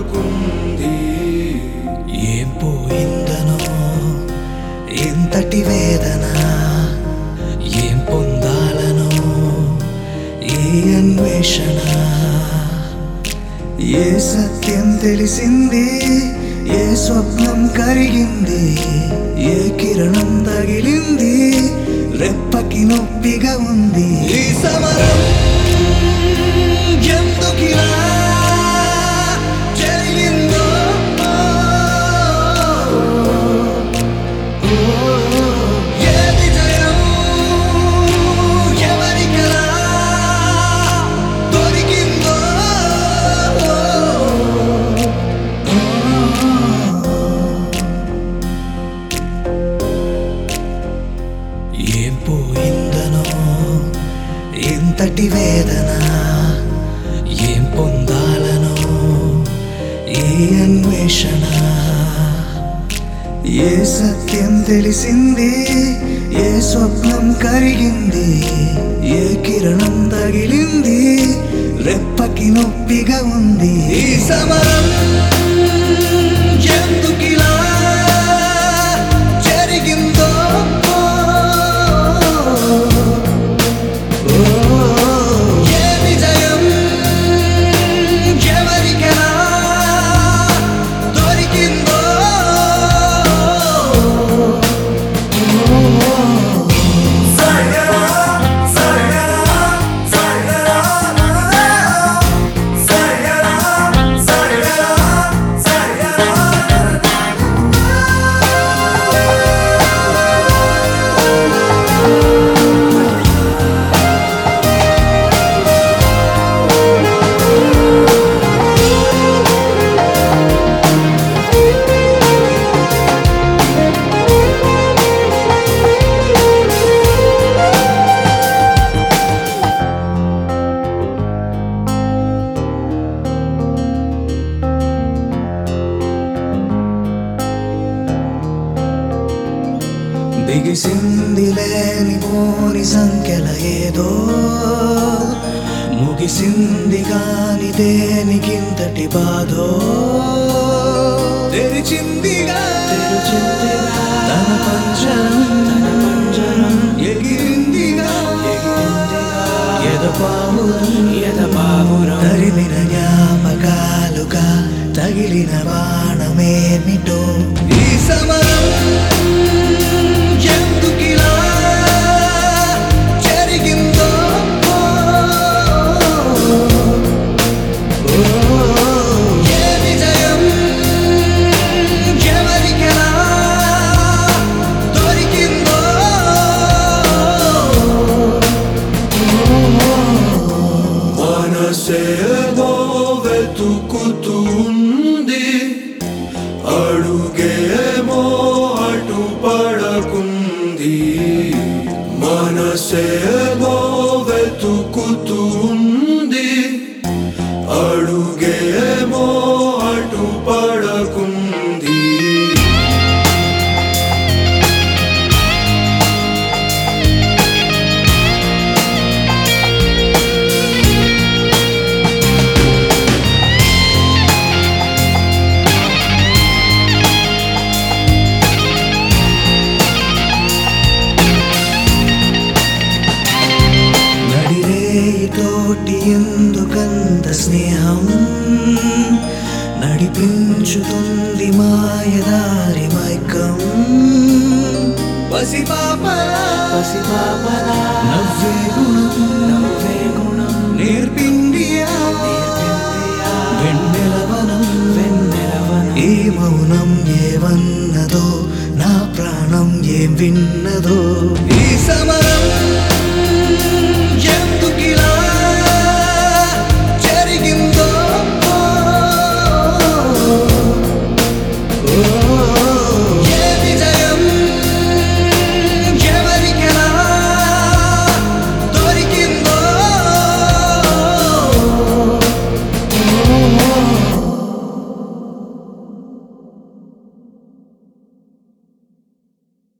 పడకుంది ఏం పోయిందనో ఎంతటి వేదన ఏం పొందాలనో ఈ అన్వేషణ ఏ సత్యం తెలిసింది ఏ స్వప్నం కరిగింది ఏ కిరణం తగిలింది రెప్పకి నొప్పిగా ఉంది ఈ సమరం ఎందుకిలా జరిగిందో ఏ విజయం ఎవరికలా దొరికిందో ఏం పోయిందనో ఎంతటి వేదన ఏం పొందాలనో ఈ అన్వేషణ ఏ సత్యం తెలిసింది ఏ స్వప్నం కరిగింది ఏ కిరణం తగిలింది రెప్పకి నొప్పిగా ఉంది ఈ సమరం ఎందుకిలా జరిగిందో ఏ విజయం ఎవరికెలా దొరికిందో బిగిసింది లేని పోని సంఖ్యల ఏదో ముగిసింది కాని దేనికింతటి బాధో తెరిచిందిగా తెరిచిందిగా తన పంజరం తన పంజరం ఎగిరిందిగా ఎగిరిందిగా ఎదపావురం ఎదపావురం తరిమిన జ్ఞాపకాలుగా తగిలిన బాణమేమిటో ఈ సమరం ఎందుకిలా జరిగిందో ఏ విజయం ఎవరికెలా దొరికిందో మనసేమో వెతుకుతుంది అడుగేమో అటు పడకుంది మనసేమో వెతుకుతుంది అడుగేమో అటు పడకుంది నడిరేయి తోటి ఎందుకంత స్నేహం నడిపించుతుంది మాయదారి మైకం పసిపాపలా పసిపాపలా నవ్వే గుణం నవ్వే గుణం నేర్పిందియా వెన్నెలవనం వెన్నెలవనం ఈ మౌనం ఏవన్నదో నా ప్రాణం ఏం విన్నదో ఈ సమరం ఎందుకిలా